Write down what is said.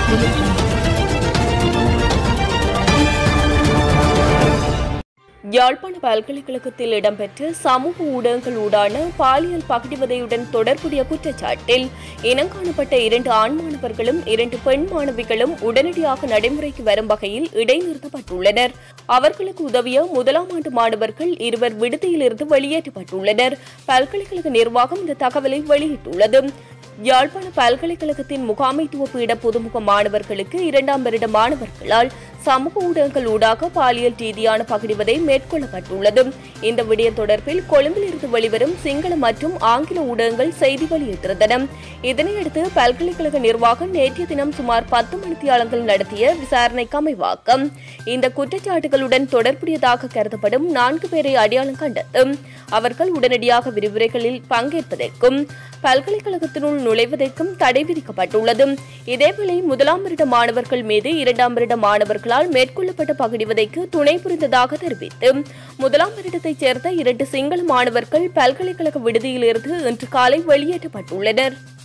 யாழ்ப்பாண பல்கலைக்கழகத்தில் இடம்பெற்ற சமூக ஊடகங்கள் ஊடான பாலியல் பகிடிவதையுடன் தொடர்புடைய குற்றச்சாட்டில் இனங்காணப்பட்ட இரண்டு ஆண் மாணவர்களும் இரண்டு பெண் மாணவிகளும் உடனடியாக நடைமுறைக்கு வரும் வகையில் இடைநிறுத்தப்பட்டுள்ளனர் அவர்களுக்கு உதவிய முதலாம் ஆண்டு மாணவர்கள் இருவர் விடுதியிலிருந்து வெளியேற்றப்பட்டுள்ளனர் பல்கலைக்கழக நிர்வாகம் இந்த தகவலை வெளியிட்டுள்ளது யாழ்ப்பாண பல்கலைக்கழகத்தின் முகாமைத்துவ பீட புதுமுக மாணவர்களுக்கு இரண்டாம் வருட மாணவர்களால் சமூக ஊடகங்கள் ஊடாக பாலியல் ரீதியான பகிடிவதை மேற்கொள்ளப்பட்டுள்ளது இந்த விடயம் தொடர்பில் கொழும்பில் இருந்து வெளிவரும் சிங்கள மற்றும் ஆங்கில ஊடகங்கள் செய்தி வெளியிட்டிருந்தன இதனையடுத்து பல்கலைக்கழக நிர்வாகம் நேற்றைய தினம் சுமார் பத்து மணித்தியாளர்கள் நடத்திய விசாரணைக்கு அமைவாக்கம் இந்த குற்றச்சாட்டுகளுடன் தொடர்புடையதாக கருதப்படும் நான்கு பேரை அடையாளம் கண்டது அவர்கள் உடனடியாக விரிவுரைகளில் பங்கேற்பதற்கும் பல்கலைக்கழகத்தினுள் நுழைவதற்கும் தடை விதிக்கப்பட்டுள்ளது இதேவேளை முதலாம் வருட மாணவர்கள் மீது இரண்டாம் வருட மாணவர்களால் மேற்கொள்ளப்பட்ட பகிடிவதைக்கு துணை புரிந்ததாக தெரிவித்து முதலாம் வருடத்தைச் சேர்ந்த இரண்டு சிங்கள மாணவர்கள் பல்கலைக்கழக விடுதியிலிருந்து இன்று காலை வெளியேற்றப்பட்டுள்ளனர்